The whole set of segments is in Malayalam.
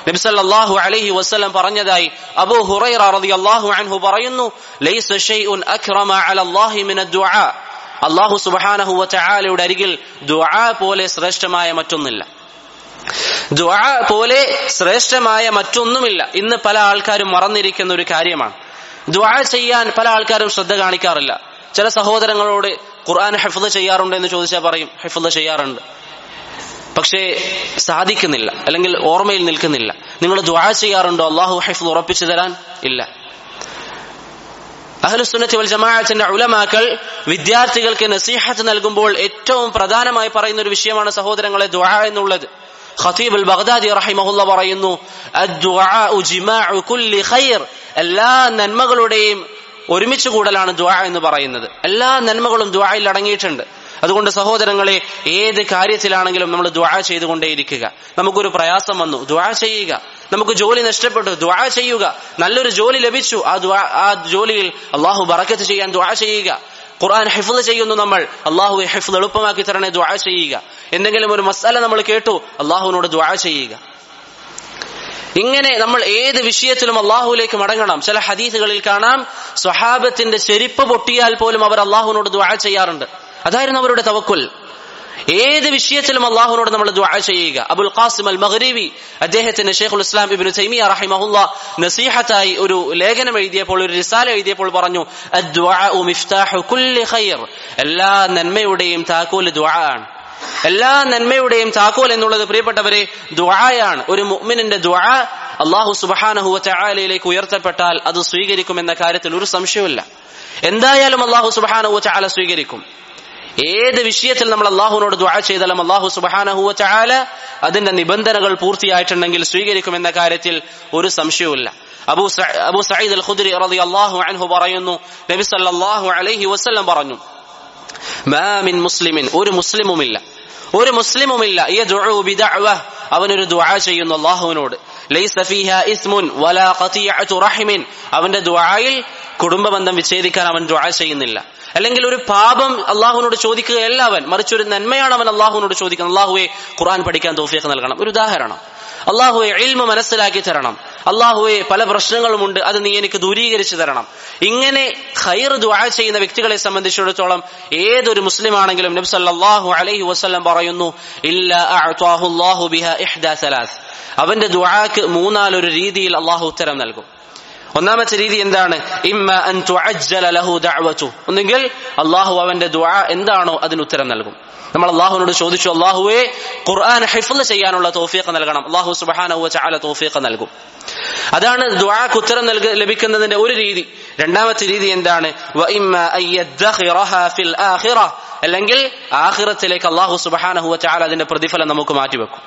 നബി സല്ലല്ലാഹു അലൈഹി വസല്ലം പറഞ്ഞതായി അബൂ ഹുറൈറ റളിയല്ലാഹു അൻഹു പറയുന്നു ലൈസ ഷൈഉൻ അക്റമ അലല്ലാഹി മിന ദുആ അല്ലാഹു സുബ്ഹാനഹു വ തആലയുടെ അരികിൽ ദുആ പോലെ ശ്രേഷ്ഠമായ മറ്റൊന്നില്ല ദുആ പോലെ ശ്രേഷ്ഠമായ മറ്റൊന്നുമില്ല ഇന്ന് പല ആൾക്കാരും മറന്നിരിക്കുന്ന ഒരു കാര്യമാണ് ദുആ ചെയ്യാൻ പല ആൾക്കാരും ശ്രദ്ധ കാണിക്കാറില്ല ചില സഹോദരങ്ങളോട് ഖുർആൻ ഹഫ്ദ് ചെയ്യാറുണ്ട് എന്ന് ചോദിച്ചാൽ പറയും ഹഫ്ദ് ചെയ്യാറുണ്ട് പക്ഷേ സാധിക്കുന്നില്ല അല്ലെങ്കിൽ ഓർമ്മയിൽ നിൽക്കുന്നില്ല നിങ്ങൾ ദ്വാ ചെയ്യാറുണ്ടോ അള്ളാഹു ഹൈഫ് ഉറപ്പിച്ചു തരാൻ ഇല്ല അഹ്ലുസുന്നത്തി വൽ ജമാഅത്തിന്റെ ഉലമാക്കൾ വിദ്യാർത്ഥികൾക്ക് നസീഹത്ത് നൽകുമ്പോൾ ഏറ്റവും പ്രധാനമായി പറയുന്ന ഒരു വിഷയമാണ് സഹോദരങ്ങളെ ദ്വാ എന്നുള്ളത് ഖതീബ് അൽ ബഗ്ദാദി റഹിമഹുല്ല പറയുന്നു അദ്ദുആഉ ജിമാഉ കുല്ലി ഖൈർ എല്ലാ നന്മകളുടെയും ഒരുമിച്ച് കൂടലാണ് ദ്വാ എന്ന് പറയുന്നത് എല്ലാ നന്മകളും ദ്വായിൽ അടങ്ങിയിട്ടുണ്ട് അതുകൊണ്ട് സഹോദരങ്ങളെ ഏത് കാര്യത്തിലാണെങ്കിലും നമ്മൾ ദ്വാ ചെയ്തുകൊണ്ടേയിരിക്കുക നമുക്കൊരു പ്രയാസം വന്നു ദ്വാ ചെയ്യുക നമുക്ക് ജോലി നഷ്ടപ്പെട്ടു ദ്വാ ചെയ്യുക നല്ലൊരു ജോലി ലഭിച്ചു ആ ദ്വാ ആ ജോലിയിൽ അള്ളാഹു ബറക്കത്ത് ചെയ്യാൻ ദ്വാ ചെയ്യുക ഖുർആൻ ഹിഫ്ദ് ചെയ്യുന്നു നമ്മൾ അള്ളാഹു ഹിഫ്ദ് എളുപ്പമാക്കി തരണേ ദ്വാ ചെയ്യുക എന്തെങ്കിലും ഒരു മസാല നമ്മൾ കേട്ടു അള്ളാഹുവിനോട് ദ്വാ ചെയ്യുക ഇങ്ങനെ നമ്മൾ ഏത് വിഷയത്തിലും അള്ളാഹുലേക്ക് മടങ്ങണം ചില ഹദീസുകളിൽ കാണാം സ്വഹാബത്തിന്റെ ചെരിപ്പ് പൊട്ടിയാൽ പോലും അവർ അള്ളാഹുവിനോട് ദ്വാ ചെയ്യാറുണ്ട് അതായിരുന്നു അവരുടെ തവക്കുൽ ഏത് വിഷയത്തിലും അള്ളാഹുനോട് നമ്മൾ ദുആ ചെയ്യുക അബുൽ ഖാസിം അൽ മഗ്രിബി അദ്ദേഹത്തിന് ഷെയ്ഖുൽ ഇസ്ലാം ഇബ്നു തൈമിയ റഹിമഹുല്ല നസീഹത്തായി ഒരു ലേഖനം എഴുതിയപ്പോൾ ഒരു റിസാല എഴുതിയപ്പോൾ പറഞ്ഞു അദ്ദുആഉ മിഫ്താഹു കുല്ലി ഖൈർ എല്ലാ നന്മയുടെയും താക്കോൽ ദുആ ആണ് എല്ലാ നന്മയുടെയും താക്കോൽ എന്നുള്ളത് പ്രിയപ്പെട്ടവരെ ദുആയാണ് ഒരു മുഅ്മിനിന്റെ ദുആ അള്ളാഹു സുബ്ഹാനഹു വ തആലയിലേക്ക് ഉയർത്തപ്പെട്ടാൽ അത് സ്വീകരിക്കുമെന്ന കാര്യത്തിൽ ഒരു സംശയവുമില്ല എന്തായാലും അള്ളാഹു സുബ്ഹാനഹു വ തആല സ്വീകരിക്കും ഏത് വിഷയത്തിൽ നമ്മൾ അള്ളാഹുവിനോട് ദുആ ചെയ്താലും അള്ളാഹു സുബാനഹുവ ചാല അതിന്റെ നിബന്ധനകൾ പൂർത്തിയായിട്ടുണ്ടെങ്കിൽ സ്വീകരിക്കുമെന്ന കാര്യത്തിൽ ഒരു സംശയവുമില്ല അബൂ അബൂ സയ്യിദ് അൽ ഖുദ്രി റളിയല്ലാഹു അൻഹു പറയുന്നു നബി സല്ലല്ലാഹു അലൈഹി വസല്ലം പറഞ്ഞു മാ മിൻ മുസ്ലിമിൻ ഒരു മുസ്ലിമുമില്ല ഒരു മുസ്ലിമുമില്ല യദ്ഉ ബിദഅവ അവനൊരു ദുആ ചെയ്യുന്നു അള്ളാഹുവിനോട് ലൈസ ഫീഹ ഇസ്മുൻ വലാ ഖതിയഅതു റഹിമിൻ അവന്റെ ദുആയിൽ കുടുംബബന്ധം വിച്ഛേദിക്കാൻ അവൻ ദുആ ചെയ്യുന്നില്ല അല്ലെങ്കിൽ ഒരു പാപം അള്ളാഹുവിനോട് ചോദിക്കുകയല്ല അവൻ മറിച്ച് ഒരു നന്മയാണ് അവൻ അള്ളാഹുവിനോട് ചോദിക്കുന്നത് അള്ളാഹുവെ ഖുർആൻ പഠിക്കാൻ തോഫിയൊക്കെ നൽകണം ഒരു ഉദാഹരണം അള്ളാഹുവെ എൽമ മനസ്സിലാക്കി തരണം അള്ളാഹുവെ പല പ്രശ്നങ്ങളുമുണ്ട് അത് നീ എനിക്ക് ദൂരീകരിച്ചു തരണം ഇങ്ങനെ ഖൈർ ദുആ ചെയ്യുന്ന വ്യക്തികളെ സംബന്ധിച്ചിടത്തോളം ഏതൊരു മുസ്ലിം ആണെങ്കിലും നബി സല്ലല്ലാഹു അലൈഹി വസല്ലം പറയുന്നു ഇല്ല അഅ്താഹു അല്ലാഹു ബിഹാ ഇഹ്ദാ സലാസ് അവന്റെ ദുആക്ക് മൂന്നാലൊരു രീതിയിൽ അള്ളാഹു ഉത്തരം നൽകും ഒന്നാമത്തെ രീതി എന്താണ് ഇമ്മ അൻ തുഅജ്ജല ലഹു ദഅവതു ഒന്നുകിൽ അള്ളാഹു അവന്റെ ദുആ എന്താണോ അതിന് ഉത്തരം നൽകും നമ്മൾ അള്ളാഹുവിനോട് ചോദിച്ചു അള്ളാഹുവെ ഖുർആൻ ഹിഫ്ള് ചെയ്യാനുള്ള തോഫീഖ് നൽകണം അള്ളാഹു സുബ്ഹാനഹു വ തആല തോഫീഖ് നൽകും അതാണ് ദുആക്ക് ഉത്തരം നൽക ലഭിക്കുന്നതിന്റെ ഒരു രീതി രണ്ടാമത്തെ രീതി എന്താണ് വ ഇമ്മ അയ്യദ്ഖിറഹ ഫിൽ ആഖിറ അല്ലെങ്കിൽ ആഖിറത്തിലേക്ക് അള്ളാഹു സുബ്ഹാനഹു വ തആല അതിന്റെ പ്രതിഫലം നമുക്ക് മാറ്റിവെക്കും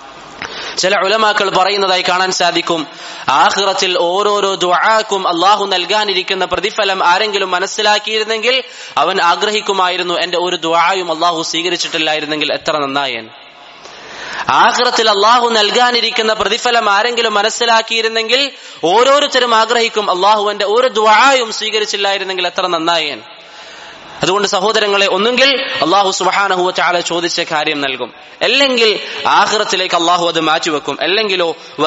ചില ഉലമാക്കൾ പറയുന്നതായി കാണാൻ സാധിക്കും ആഹ്റത്തിൽ ഓരോരോ ദുആക്കും അള്ളാഹു നൽകാനിരിക്കുന്ന പ്രതിഫലം ആരെങ്കിലും മനസ്സിലാക്കിയിരുന്നെങ്കിൽ അവൻ ആഗ്രഹിക്കുമായിരുന്നു എന്റെ ഒരു ദുആയും അള്ളാഹു സ്വീകരിച്ചിട്ടില്ലായിരുന്നെങ്കിൽ എത്ര നന്നായേൻ ആഹ്റത്തിൽ അള്ളാഹു നൽകാനിരിക്കുന്ന പ്രതിഫലം ആരെങ്കിലും മനസ്സിലാക്കിയിരുന്നെങ്കിൽ ഓരോരുത്തരും ആഗ്രഹിക്കും അള്ളാഹു എന്റെ ഒരു ദുആയും സ്വീകരിച്ചില്ലായിരുന്നെങ്കിൽ എത്ര നന്നായേൻ അതുകൊണ്ട് സഹോദരങ്ങളെ ഒന്നുകിൽ അള്ളാഹു സുബാനഹുവ ചാല ചോദിച്ച കാര്യം നൽകും അല്ലെങ്കിൽ ആഹ്റത്തിലേക്ക് അള്ളാഹു അത് മാറ്റിവെക്കും അല്ലെങ്കിലോ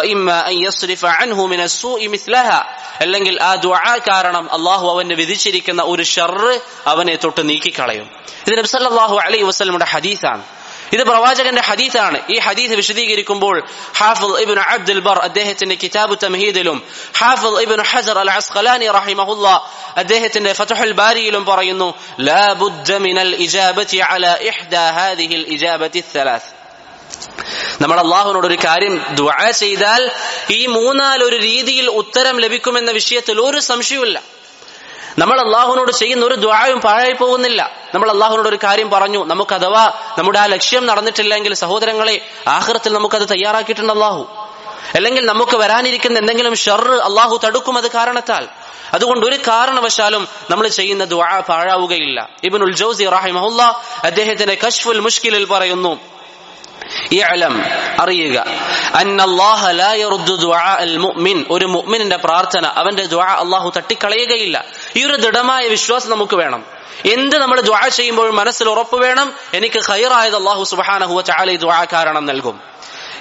അല്ലെങ്കിൽ ആ ദുആ കാരണം അള്ളാഹു അവന് വിധിച്ചിരിക്കുന്ന ഒരു ഷർറ് അവനെ തൊട്ട് നീക്കിക്കളയും ഇത് നബ്സല്ലാഹു അലൈ വസ്ലമുടെ ഹദീസാണ് ഇത് പ്രവാചകന്റെ ഹദീസാണ് ഈ ഹദീസ് വിശദീകരിക്കുമ്പോൾ ഹാഫിദ് ഇബ്നു അബ്ദുൽ ബർ അദ്ദേഹത്തിന്റെ കിതാബ് തംഹീദിലും ഹാഫിദ് ഇബ്നു ഹജർ അൽ അസ്ഖലാനി റഹിമഹുല്ല അദ്ദേഹത്തിന്റെ ഫതഹുൽ ബാരിയിലും പറയുന്നു ലാ ബുദ്ദ മിനൽ ഇജാബത്തി അല ഇഹ്ദാ ഹാദിഹിൽ ഇജാബത്തി ثلاث നമ്മൾ അള്ളാഹുവിനോട് ഒരു കാര്യം ദുആ ചെയ്താൽ ഈ മൂന്നാലൊരു രീതിയിൽ ഉത്തരം ലഭിക്കുമെന്ന വിഷയത്തിൽ ഒരു സംശയവുമില്ല നമ്മൾ അള്ളാഹുവിനോട് ചെയ്യുന്ന ഒരു ദ്വായും പാഴായി പോകുന്നില്ല നമ്മൾ അള്ളാഹുവിനോട് ഒരു കാര്യം പറഞ്ഞു നമുക്ക് അഥവാ നമ്മുടെ ആ ലക്ഷ്യം നടന്നിട്ടില്ലെങ്കിൽ സഹോദരങ്ങളെ ആഹ്റത്തിൽ നമുക്കത് തയ്യാറാക്കിയിട്ടുണ്ട് അള്ളാഹു അല്ലെങ്കിൽ നമുക്ക് വരാനിരിക്കുന്ന എന്തെങ്കിലും ഷർറ് അള്ളാഹു തടുക്കും അത് കാരണത്താൽ അതുകൊണ്ട് ഒരു കാരണവശാലും നമ്മൾ ചെയ്യുന്ന ദുആ പാഴാവുകയില്ല ഇബ്നുൽ ജൗസി റഹിമഹുല്ല അദ്ദേഹത്തിന്റെ കശ്ഫുൽ മുഷ്കിലിൽ പറയുന്നു ഇഅലം അറിയുക അന്നല്ലാഹ ലാ യറുദ്ദു ദുആ അൽ മുഅ്മിൻ ഒരു മുഅ്മിനിന്റെ പ്രാർത്ഥന അവന്റെ ദുആ അല്ലാഹു തട്ടിക്കളയുകയില്ല ഈ ഒരു ദൃഢമായ വിശ്വാസം നമുക്ക് വേണം എന്ത് നമ്മൾ ദുആ ചെയ്യുമ്പോൾ മനസ്സിൽ ഉറപ്പ് വേണം എനിക്ക് ഖൈറായത് അല്ലാഹു സുബ്ഹാനഹു വ തആല ഈ ദുആ കാരണം നൽകും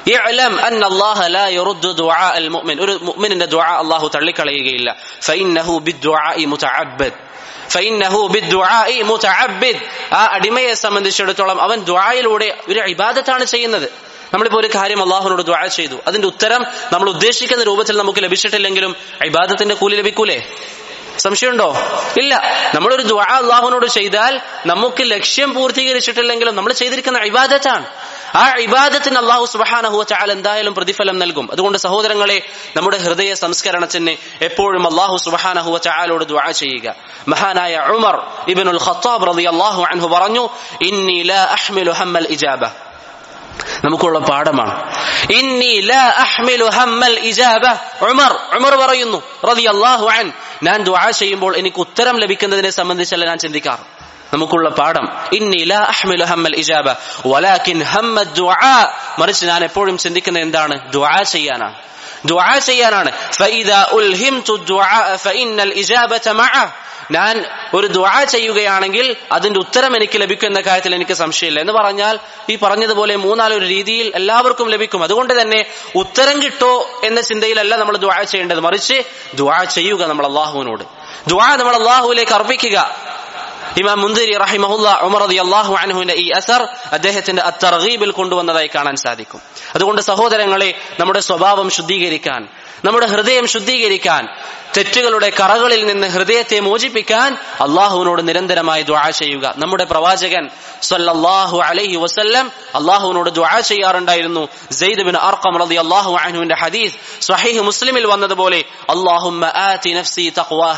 ഇഅ്ലം അന്ന അല്ലാഹ ലാ യറുദ്ദു ദുആ അൽ മുഅ്മിൻ ഒരു മുഅ്മിനിന്റെ ദുആ അല്ലാഹു തള്ളിക്കളയുകയില്ല ഫഇന്നഹു ബിദ്ദുആഇ മുതഅബ്ബദ് ഫഇന്നഹു ബിദ്ദുആഇ മുതഅബ്ബദ് ആ അടിമയെ സംബന്ധിച്ചിടത്തോളം അവൻ ദുആയിലൂടെ ഒരു ഇബാദത്താണ് ചെയ്യുന്നത് നമ്മളിപ്പോ ഒരു കാര്യം അള്ളാഹുനോട് ദ്വാ ചെയ്തു അതിന്റെ ഉത്തരം നമ്മൾ ഉദ്ദേശിക്കുന്ന രൂപത്തിൽ നമുക്ക് ലഭിച്ചിട്ടില്ലെങ്കിലും ഇബാദത്തിന്റെ കൂലി ലഭിക്കൂലേ സംശയമുണ്ടോ ഇല്ല നമ്മളൊരു ദ്വാ അള്ളാഹുനോട് ചെയ്താൽ നമുക്ക് ലക്ഷ്യം പൂർത്തീകരിച്ചിട്ടില്ലെങ്കിലും നമ്മൾ ചെയ്തിരിക്കുന്ന ഇബാദത്താണ് ആ ഇബാദത്തിന് അള്ളാഹു സുബഹാനഹു ചാൽ എന്തായാലും പ്രതിഫലം നൽകും അതുകൊണ്ട് സഹോദരങ്ങളെ നമ്മുടെ ഹൃദയ സംസ്കരണത്തിന് എപ്പോഴും അള്ളാഹു സുബഹാനഹു ചാലോട് ദ്വാ ചെയ്യുക മഹാനായ ഉമർ ഇബിനുൽ ഖത്താബ് റളി അള്ളാഹു അൻഹു പറഞ്ഞു ഇന്നി ലാ അഹ്മിലു ഹമ്മൽ ഇജാബ നമുക്കുള്ള പാഠമാണ് ഇന്നി ലാ അഹ്മിലു ഹമ്മൽ ഇജാബ ഉമർ ഉമർ പറയുന്നു റളിയല്ലാഹു അൻ ഞാൻ ദുആ ചെയ്യുമ്പോൾ എനിക്ക് ഉത്തരം ലഭിക്കുന്നതിനെ സംബന്ധിച്ചല്ല ഞാൻ ചിന്തിക്കാറ് നമുക്കുള്ള പാഠം ഇന്നി ലാ അഹ്മിലു ഹമ്മൽ ഇജാബ വലാകിൻ ഹമ്മ ദുആ മറിച്ച് ഞാൻ എപ്പോഴും ചിന്തിക്കുന്നത് എന്താണ് ദുആ ചെയ്യാനാണ് ദുആ ചെയ്യാനാണ് ഫഇദാ ഉൽഹിംതു ദുആ ഫഇന്നൽ ഇജാബത മഅ ഞാൻ ഒരു ദുആ ചെയ്യുകയാണെങ്കിൽ അതിന്റെ ഉത്തരം എനിക്ക് ലഭിക്കും എന്ന കാര്യത്തിൽ എനിക്ക് സംശയമില്ല എന്ന് പറഞ്ഞാൽ ഈ പറഞ്ഞതുപോലെ മൂന്നാലൊരു രീതിയിൽ എല്ലാവർക്കും ലഭിക്കും അതുകൊണ്ട് തന്നെ ഉത്തരം കിട്ടോ എന്ന ചിന്തയിലല്ല നമ്മൾ ദുആ ചെയ്യേണ്ടത് മറിച്ച് ദുആ ചെയ്യുക നമ്മൾ അള്ളാഹുവിനോട് ദുആ നമ്മൾ അള്ളാഹുവിലേക്ക് അർപ്പിക്കുക ഇമാം മുന്തിരി റഹിമഹുല്ല ഉമർ റതി അള്ളാഹു അനഹുവിന്റെ ഈ അസർ അദ്ദേഹത്തിന്റെ അത്തർഗീബിൽ കൊണ്ടുവന്നതായി കാണാൻ സാധിക്കും അതുകൊണ്ട് സഹോദരങ്ങളെ നമ്മുടെ സ്വഭാവം ശുദ്ധീകരിക്കാൻ നമ്മുടെ ഹൃദയം ശുദ്ധീകരിക്കാൻ തെറ്റുകളുടെ കറകളിൽ നിന്ന് ഹൃദയത്തെ മോചിപ്പിക്കാൻ അള്ളാഹുവിനോട് നിരന്തരമായി ദ്വാ ചെയ്യുക നമ്മുടെ പ്രവാചകൻ സല്ലല്ലാഹു അലൈഹി വസല്ലം അള്ളാഹുവിനോട് ദ്വാ ചെയ്യാറുണ്ടായിരുന്നു സെയ്ദ് ബിൻ അർഖം റളി അള്ളാഹു അൻഹുവിന്റെ ഹദീസ് സ്വഹീഹ് മുസ്ലിമിൽ വന്നതുപോലെ അള്ളാഹുമ്മ ആതി നഫ്സി തഖ്വാഹ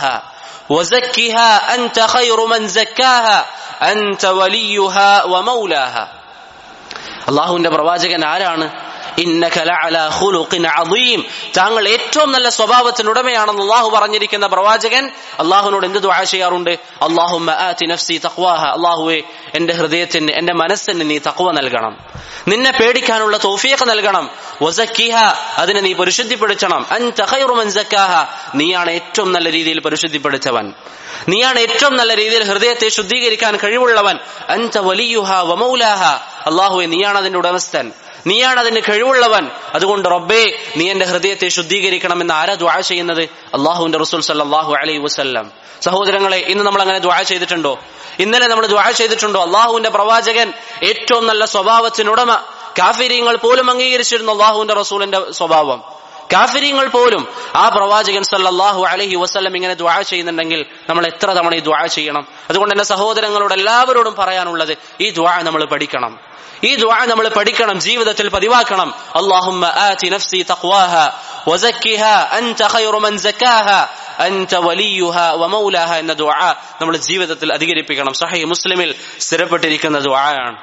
وزكها أنت خير من زكاها أنت وليها ومولاها അള്ളാഹുവിന്റെ പ്രവാചകൻ ആരാണ് ഇന്നക ലഅലാ ഖുലുഖിൻ അദീം താങ്കൾ ഏറ്റവും നല്ല സ്വഭാവത്തിന് ഉടമയാണെന്ന് അള്ളാഹു പറഞ്ഞിരിക്കുന്ന പ്രവാചകൻ അള്ളാഹുവിനോട് എന്ത് ദുആ ചെയ്യാറുണ്ട് അള്ളാഹുമ്മ ആതി നഫ്സി തഖ്വാഹ അള്ളാഹുവേ എന്റെ ഹൃദയത്തിന് എന്റെ മനസ്സിന് നീ തഖ്വ നൽകണം നിന്നെ പേടിക്കാനുള്ള തൗഫീഖ് നൽകണം വസക്കിഹ അതിനെ നീ പരിശുദ്ധിപ്പെടുത്തണം അൻത ഖൈറു മൻ സക്കാഹ നീയാണ് ഏറ്റവും നല്ല രീതിയിൽ പരിശുദ്ധിപ്പെടുത്തവൻ നീയാണ് ഏറ്റവും നല്ല രീതിയിൽ ഹൃദയത്തെ ശുദ്ധീകരിക്കാൻ കഴിവുള്ളവൻ അൻത വലിയുഹ വമൗലാഹ അള്ളാഹുവെ നീയാണ് അതിന്റെ ഉടമസ്ഥൻ നീയാണ് അതിന് കഴിവുള്ളവൻ അതുകൊണ്ട് റബ്ബേ നീ എന്റെ ഹൃദയത്തെ ശുദ്ധീകരിക്കണമെന്ന് ആരാ ദ്വാ ചെയ്യുന്നത് അള്ളാഹുവിന്റെ റസൂൽ സല്ലാഹു അലൈഹി വസ്ല്ലാം സഹോദരങ്ങളെ ഇന്ന് നമ്മൾ അങ്ങനെ ദ്വാ ചെയ്തിട്ടുണ്ടോ ഇന്നലെ നമ്മൾ ദ്വാ ചെയ്തിട്ടുണ്ടോ അള്ളാഹുവിന്റെ പ്രവാചകൻ ഏറ്റവും നല്ല സ്വഭാവത്തിനുടമ കാഫിര്യങ്ങൾ പോലും അംഗീകരിച്ചിരുന്നു അള്ളാഹുവിന്റെ റസൂലിന്റെ സ്വഭാവം കാഫിര്യങ്ങൾ പോലും ആ പ്രവാചകൻ സല്ലല്ലാഹു അലൈഹി വസല്ലം ഇങ്ങനെ ദ്വാ ചെയ്യുന്നുണ്ടെങ്കിൽ നമ്മൾ എത്ര തവണ ഈ ദ്വാ ചെയ്യണം അതുകൊണ്ട് എന്റെ സഹോദരങ്ങളോട് എല്ലാവരോടും പറയാനുള്ളത് ഈ ദ്വാ നമ്മൾ പഠിക്കണം ഈ ദ്വാ നമ്മൾ പഠിക്കണം ജീവിതത്തിൽ പതിവാക്കണം അല്ലാഹുമ്മ ആതി നഫ്സി തഖ്വാഹ വസക്കിഹ അൻത ഖൈറു മൻ സക്കാഹ അൻത വലിയുഹ വമൗലാഹ എന്ന ദ്വാ നമ്മൾ ജീവിതത്തിൽ അധികരിപ്പിക്കണം സഹീഹ് മുസ്ലിമിൽ സ്ഥിരപ്പെട്ടിരിക്കുന്ന ദ്വായാണ്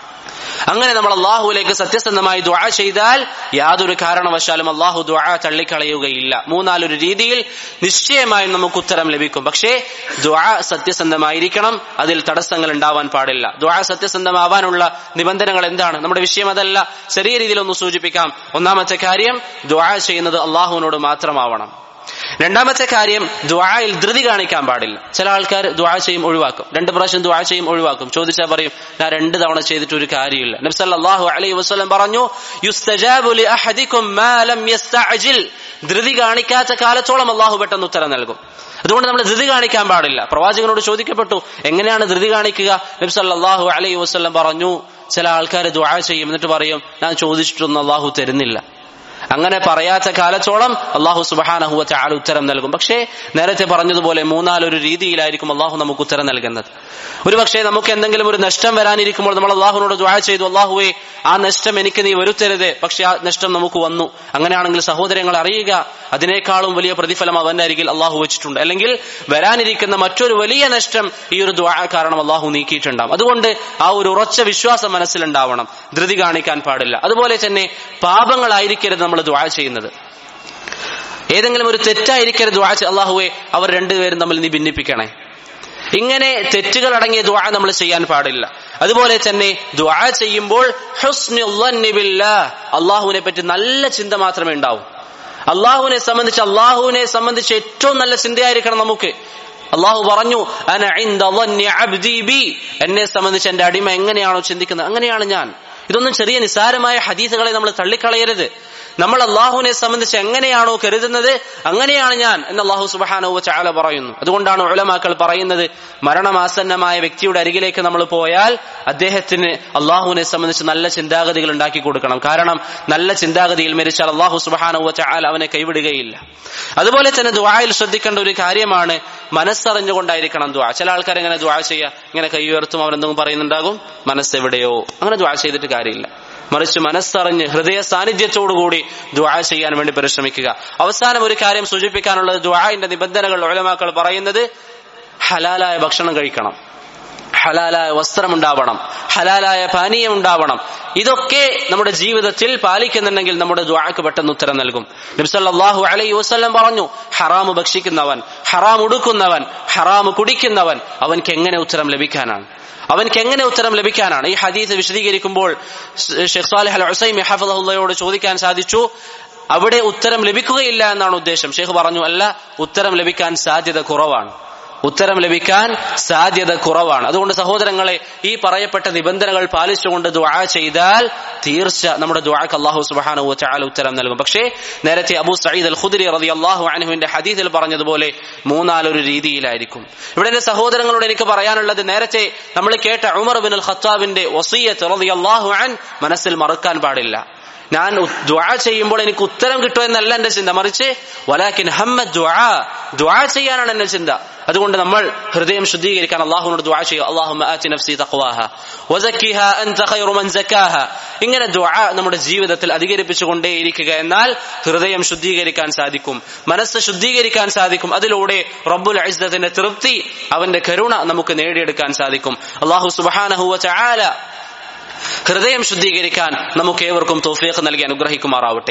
അങ്ങനെ നമ്മൾ അള്ളാഹുവിലേക്ക് സത്യസന്ധമായി ദുആ ചെയ്താൽ യാതൊരു കാരണവശാലും അള്ളാഹു ദുആ തള്ളിക്കളയുകയില്ല മൂന്നാലൊരു രീതിയിൽ നിശ്ചയമായും നമുക്ക് ഉത്തരം ലഭിക്കും പക്ഷേ ദുആ സത്യസന്ധമായിരിക്കണം അതിൽ തടസ്സങ്ങൾ ഉണ്ടാവാൻ പാടില്ല ദുആ സത്യസന്ധമാവാനുള്ള നിബന്ധനകൾ എന്താണ് നമ്മുടെ വിഷയം അതല്ല ചെറിയ രീതിയിൽ ഒന്ന് സൂചിപ്പിക്കാം ഒന്നാമത്തെ കാര്യം ദുആ ചെയ്യുന്നത് അള്ളാഹുവിനോട് മാത്രമാവണം രണ്ടാമത്തെ കാര്യം ദ്വായിൽ ധൃതി കാണിക്കാൻ പാടില്ല ചില ആൾക്കാർ ദ്വാ ചെയ്യും ഒഴിവാക്കും രണ്ട് പ്രാവശ്യം ദ്വാ ചെയ്യും ഒഴിവാക്കും ചോദിച്ചാൽ പറയും ഞാൻ രണ്ട് തവണ ചെയ്തിട്ട് ഒരു കാര്യമില്ല നബ്സല്ലാഹു അലൈഹി വസ്ലം പറഞ്ഞു യുസ്തജാബു ലി അഹദിക്കും മാ ലം യസ്തഅജിൽ ധൃതി കാണിക്കാത്ത കാലത്തോളം അള്ളാഹു പെട്ടെന്ന് ഉത്തരം നൽകും അതുകൊണ്ട് നമ്മൾ ധൃതി കാണിക്കാൻ പാടില്ല പ്രവാചകനോട് ചോദിക്കപ്പെട്ടു എങ്ങനെയാണ് ധൃതി കാണിക്കുക നബ്സല്ലാഹു അലൈഹി വസ്ലം പറഞ്ഞു ചില ആൾക്കാർ ദ്വാ ചെയ്യും എന്നിട്ട് പറയും ഞാൻ ചോദിച്ചിട്ടൊന്നും അള്ളാഹു തരുന്നില്ല അങ്ങനെ പറയാത്ത കാലത്തോളം അള്ളാഹു സുബാനഹുവ ചാൽ ഉത്തരം നൽകും പക്ഷേ നേരത്തെ പറഞ്ഞതുപോലെ മൂന്നാലൊരു രീതിയിലായിരിക്കും അള്ളാഹു നമുക്ക് ഉത്തരം നൽകുന്നത് ഒരു പക്ഷേ നമുക്ക് എന്തെങ്കിലും ഒരു നഷ്ടം വരാനിരിക്കുമ്പോൾ നമ്മൾ അള്ളാഹുനോട് ദ്വാ ചെയ്തു അള്ളാഹുവെ ആ നഷ്ടം എനിക്ക് നീ വരുത്തരുത് പക്ഷെ ആ നഷ്ടം നമുക്ക് വന്നു അങ്ങനെയാണെങ്കിൽ സഹോദരങ്ങൾ അറിയുക അതിനേക്കാളും വലിയ പ്രതിഫലം അവന്റെ അരികിൽ അള്ളാഹു വെച്ചിട്ടുണ്ട് അല്ലെങ്കിൽ വരാനിരിക്കുന്ന മറ്റൊരു വലിയ നഷ്ടം ഈ ഒരു ദ്വാ കാരണം അള്ളാഹു നീക്കിയിട്ടുണ്ടാവും അതുകൊണ്ട് ആ ഒരു ഉറച്ച വിശ്വാസം മനസ്സിലുണ്ടാവണം ധൃതി കാണിക്കാൻ പാടില്ല അതുപോലെ തന്നെ പാപങ്ങളായിരിക്കരുത് നമ്മൾ ദ്വാ ചെയ്യുന്നത് ഏതെങ്കിലും ഒരു തെറ്റായിരിക്കരുത് ദ്വാ അള്ളാഹുവെ അവർ രണ്ടുപേരും തമ്മിൽ നീ ഭിന്നിപ്പിക്കണേ ഇങ്ങനെ തെറ്റുകൾ അടങ്ങിയ ദ്വാ നമ്മൾ ചെയ്യാൻ പാടില്ല അതുപോലെ തന്നെ ദ്വാ ചെയ്യുമ്പോൾ അള്ളാഹുവിനെ പറ്റി നല്ല ചിന്ത മാത്രമേ ഉണ്ടാവൂ അള്ളാഹുവിനെ സംബന്ധിച്ച് അള്ളാഹുവിനെ സംബന്ധിച്ച് ഏറ്റവും നല്ല ചിന്തയായിരിക്കണം നമുക്ക് അള്ളാഹു പറഞ്ഞു എന്നെ സംബന്ധിച്ച് എന്റെ അടിമ എങ്ങനെയാണോ ചിന്തിക്കുന്നത് അങ്ങനെയാണ് ഞാൻ ഇതൊന്നും ചെറിയ നിസാരമായ ഹദീസുകളെ നമ്മൾ തള്ളിക്കളയരുത് നമ്മൾ അള്ളാഹുവിനെ സംബന്ധിച്ച് എങ്ങനെയാണോ കരുതുന്നത് അങ്ങനെയാണ് ഞാൻ എന്ന് അള്ളാഹു സുബാനോ ചാല പറയുന്നു അതുകൊണ്ടാണ് ഉലമാക്കൾ പറയുന്നത് മരണമാസന്നമായ വ്യക്തിയുടെ അരികിലേക്ക് നമ്മൾ പോയാൽ അദ്ദേഹത്തിന് അള്ളാഹുവിനെ സംബന്ധിച്ച് നല്ല ചിന്താഗതികൾ ഉണ്ടാക്കി കൊടുക്കണം കാരണം നല്ല ചിന്താഗതിയിൽ മരിച്ചാൽ അള്ളാഹു സുബാനോ ചാല അവനെ കൈവിടുകയില്ല അതുപോലെ തന്നെ ദുആയിൽ ശ്രദ്ധിക്കേണ്ട ഒരു കാര്യമാണ് മനസ്സറിഞ്ഞുകൊണ്ടായിരിക്കണം ദുആ ചില ആൾക്കാർ എങ്ങനെ ദുആ ചെയ്യുക ഇങ്ങനെ കൈ ഉയർത്തും അവരെന്തെങ്കിലും പറയുന്നുണ്ടാകും മനസ്സെവിടെയോ അങ്ങനെ ദുആ ചെയ്തിട്ട് കാര്യമില്ല മറിച്ച് മനസ്സറിഞ്ഞ് ഹൃദയ സാന്നിധ്യത്തോടുകൂടി ദുആ ചെയ്യാൻ വേണ്ടി പരിശ്രമിക്കുക അവസാനം ഒരു കാര്യം സൂചിപ്പിക്കാനുള്ളത് ദുആന്റെ നിബന്ധനകൾ ഉലമാക്കൾ പറയുന്നത് ഹലാലായ ഭക്ഷണം കഴിക്കണം ഹലാലായ വസ്ത്രമുണ്ടാവണം ഹലാലായ പാനീയം ഉണ്ടാവണം ഇതൊക്കെ നമ്മുടെ ജീവിതത്തിൽ പാലിക്കുന്നുണ്ടെങ്കിൽ നമ്മുടെ ദുആക്ക് പെട്ടെന്ന് ഉത്തരം നൽകും നബ്സല്ലാഹു അലൈഹി വസ്ലം പറഞ്ഞു ഹറാമ് ഭക്ഷിക്കുന്നവൻ ഹറാം ഉടുക്കുന്നവൻ ഹറാമ് കുടിക്കുന്നവൻ അവൻക്ക് എങ്ങനെ ഉത്തരം ലഭിക്കാനാണ് അവൻക്ക് എങ്ങനെ ഉത്തരം ലഭിക്കാനാണ് ഈ ഹദീസ് വിശദീകരിക്കുമ്പോൾ ഷെഖ് സാലിഹ് അൽ ഹുസൈമി ഹഫദുള്ളയോട് ചോദിക്കാൻ സാധിച്ചു അവിടെ ഉത്തരം ലഭിക്കുകയില്ല എന്നാണ് ഉദ്ദേശം ഷെയ്ഖ് പറഞ്ഞു അല്ല ഉത്തരം ലഭിക്കാൻ സാധ്യത കുറവാണ് ഉത്തരം ലഭിക്കാൻ സാധ്യത കുറവാണ് അതുകൊണ്ട് സഹോദരങ്ങളെ ഈ പറയപ്പെട്ട നിബന്ധനകൾ പാലിച്ചുകൊണ്ട് ദുആ ചെയ്താൽ തീർച്ച നമ്മുടെ ദുആക്ക് അള്ളാഹു സുബാനു ചാല ഉത്തരം നൽകും പക്ഷേ നേരത്തെ അബു സയ്യിദ് അൽ ഖുദരി റതി അള്ളാഹു അനഹുവിന്റെ ഹദീസിൽ പറഞ്ഞതുപോലെ മൂന്നാലൊരു രീതിയിലായിരിക്കും ഇവിടെ എന്റെ സഹോദരങ്ങളോട് എനിക്ക് പറയാനുള്ളത് നേരത്തെ നമ്മൾ കേട്ട ഉമർ ബിൻ അൽ ഖത്താബിന്റെ വസീയത്ത് റതി അള്ളാഹു അൻ മനസ്സിൽ മറക്കാൻ പാടില്ല ഞാൻ ദ്വാ ചെയ്യുമ്പോൾ എനിക്ക് ഉത്തരം കിട്ടുമോ എന്നല്ല എന്റെ ചിന്ത മറിച്ച് വലാക്കിൻ ഹമ്മ ദ്വാ ദ്വാ ചെയ്യാനാണ് എന്റെ ചിന്ത അതുകൊണ്ട് നമ്മൾ ഹൃദയം ശുദ്ധീകരിക്കാൻ അള്ളാഹുനോട് ദ്വാ ചെയ്യുക അള്ളാഹു നഫ്സി തഖ്വാഹ വസക്കിഹ അൻത ഖൈറു മൻ സക്കാഹ ഇങ്ങനെ ദ്വാ നമ്മുടെ ജീവിതത്തിൽ അധികരിപ്പിച്ചുകൊണ്ടേയിരിക്കുക എന്നാൽ ഹൃദയം ശുദ്ധീകരിക്കാൻ സാധിക്കും മനസ്സ് ശുദ്ധീകരിക്കാൻ സാധിക്കും അതിലൂടെ റബ്ബുൽ ഇസ്സത്തിന്റെ തൃപ്തി അവന്റെ കരുണ നമുക്ക് നേടിയെടുക്കാൻ സാധിക്കും അള്ളാഹു സുബ്ഹാനഹു വ തആല ഹൃദയം ശുദ്ധീകരിക്കാൻ നമുക്ക് ഏവർക്കും തോഫീഖ് നൽകി അനുഗ്രഹിക്കുമാറാവട്ടെ